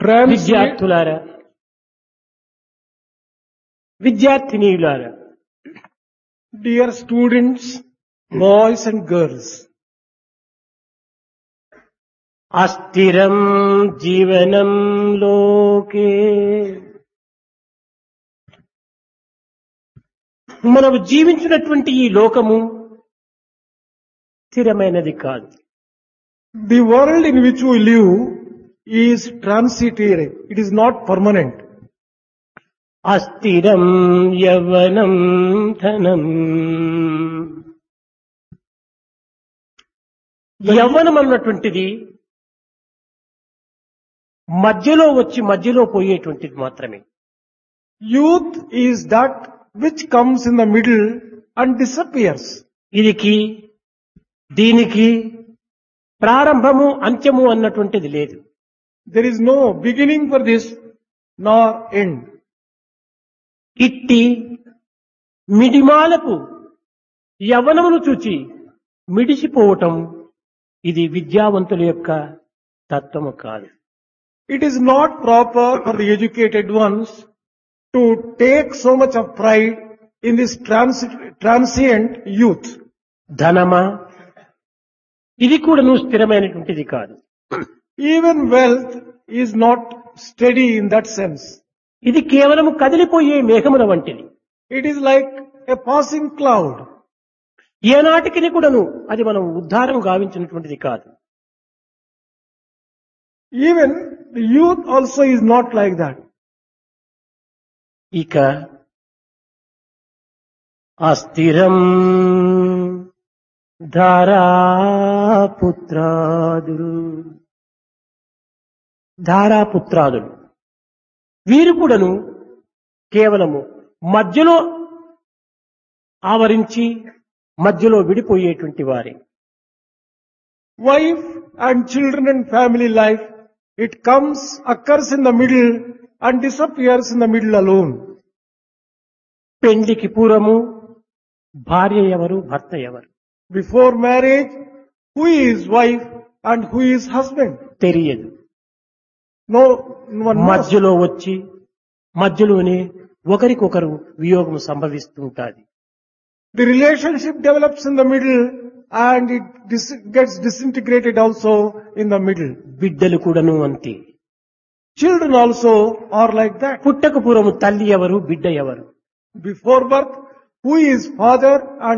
Transient, విద్యార్థులారా విద్యార్థినీయులారా dear students, boys and girls, అస్థిరం జీవనం లోకే మనము జీవించినటువంటి ఈ లోకము స్థిరమైనది కాదు the world in which we live is transitory. It is not permanent. అస్థిరం యవ్వనం ధనం యవ్వనం అన్నటువంటిది మధ్యలో వచ్చి మధ్యలో పోయేటువంటిది మాత్రమే Youth is that which comes in the middle and disappears. ఇదికి దీనికి ప్రారంభము అంత్యము అన్నటువంటిది లేదు There is no beginning for this nor end. ఇట్టి మిడిమాలకు యవ్వనమును చూచి మిడిసిపోవటం ఇది విద్యావంతుల యొక్క తత్వము కాదు It is not proper for the educated ones to take so much of pride in this transi- transient youth. ధనమా ఇది కూడా నువ్వు స్థిరమైనటువంటిది కాదు Even wealth is not steady in that sense. ఇది కేవలం కదిలిపోయే మేఘముల వంటిది It is like a passing cloud. ఏనాటికి కూడాను అది మనం ఉద్ధారం గావించినటువంటిది కాదు Even the youth also is not like that. ఇక అస్థిరం ధారాపుత్రాదులు ధారాపుత్రాదులు వీరు కూడాను కేవలము మధ్యలో ఆవరించి మధ్యలో విడిపోయేటువంటి వారే Wife and children and family life, it comes, occurs in the middle and disappears in the middle alone. పెండ్లికి పూర్వము భార్య ఎవరు భర్త ఎవరు Before marriage, who is wife and who is husband? తెలియదు No one knows. మధ్యలో వచ్చి మధ్యలోనే ఒకరికొకరు వియోగం సంభవిస్తుంటాది The relationship develops in the middle and it dis- gets disintegrated also in the middle. బిడ్డలు కూడాను అంతే Children also are like that. పుట్టక పూర్వము తల్లి ఎవరు బిడ్డ ఎవరు Before birth, who is father and